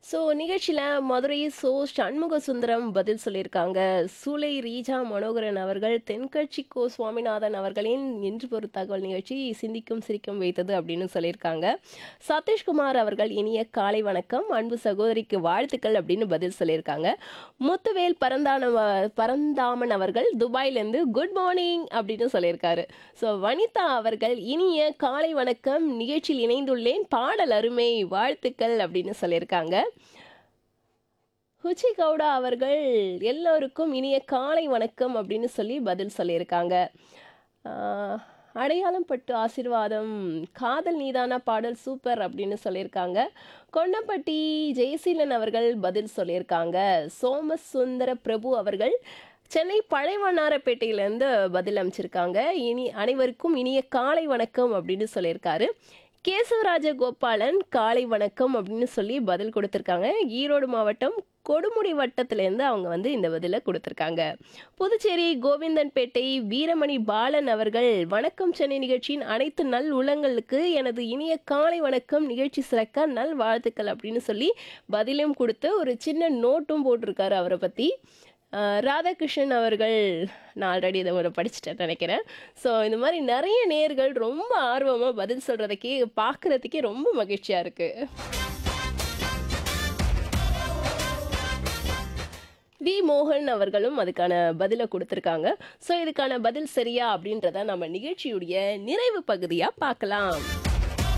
so நிகழ்ச்சியில் Madurai so Shanmuga Sundaram பதில் சொல்லியிருக்காங்க சூலை ரீஜா மனோகரன் அவர்கள் தென்கட்சி கோ சுவாமிநாதன் அவர்களின் இன்று ஒரு தகவல் நிகழ்ச்சி சிந்திக்கும் சிரிக்கும் வைத்தது அப்படின்னு சொல்லியிருக்காங்க சதீஷ்குமார் அவர்கள் இனிய காலை வணக்கம் அன்பு சகோதரிக்கு வாழ்த்துக்கள் அப்படின்னு பதில் சொல்லியிருக்காங்க முத்துவேல் பரந்தான பரந்தாமன் அவர்கள் துபாயிலேருந்து குட் மார்னிங் அப்படின்னு சொல்லியிருக்காரு ஸோ வனிதா அவர்கள் இனிய காலை வணக்கம் நிகழ்ச்சியில் இணைந்துள்ளேன் பாடல் அருமை வாழ்த்துக்கள் அப்படின்னு சொல்லியிருக்காங்க ஹுச்சி கவுடா அவர்கள் எல்லோருக்கும் இனிய காலை வணக்கம் அப்படின்னு சொல்லி பதில் சொல்லியிருக்காங்க ஆஹ், அடையாளம் பட்டு ஆசீர்வாதம் காதல் நீதானா பாடல் சூப்பர் அப்படின்னு சொல்லியிருக்காங்க கொன்னப்பட்டி ஜெயசீலன் அவர்கள் பதில் சொல்லியிருக்காங்க சோமசுந்தர பிரபு அவர்கள் சென்னை பழையவண்ணாரப்பேட்டையிலேருந்து பதில் அமைச்சிருக்காங்க இனி அனைவருக்கும் இனிய காலை வணக்கம் அப்படின்னு சொல்லியிருக்காரு கேசவராஜ கோபாலன் காலை வணக்கம் அப்படின்னு சொல்லி பதில் கொடுத்துருக்காங்க ஈரோடு மாவட்டம் கொடுமுடி வட்டத்திலேருந்து அவங்க வந்து இந்த பதிலை கொடுத்துருக்காங்க புதுச்சேரி கோவிந்தன்பேட்டை வீரமணி பாலன் அவர்கள் வணக்கம் சென்னை நிகழ்ச்சியின் அனைத்து நல் உள்ளங்களுக்கு எனது இனிய காலை வணக்கம் நிகழ்ச்சி சிறக்க நல் வாழ்த்துக்கள் அப்படின்னு சொல்லி பதிலும் கொடுத்து ஒரு சின்ன நோட்டும் போட்டிருக்காரு அவரை பற்றி ஆஹ் ராதாகிருஷ்ணன் அவர்கள் நான் ஆல்ரெடி இதை ஒரு படிச்சுட்டேன் நினைக்கிறேன் ஸோ இந்த மாதிரி நிறைய நேர்கள் ரொம்ப ஆர்வமாக பதில் சொல்கிறதுக்கே பார்க்குறதுக்கே ரொம்ப மகிழ்ச்சியாக இருக்குது வி மோகன் அவர்களும் அதுக்கான பதிலை கொடுத்துருக்காங்க ஸோ இதுக்கான பதில் சரியா அப்படின்றத நம்ம நிகழ்ச்சியுடைய நிறைவு பகுதியாக பார்க்கலாம்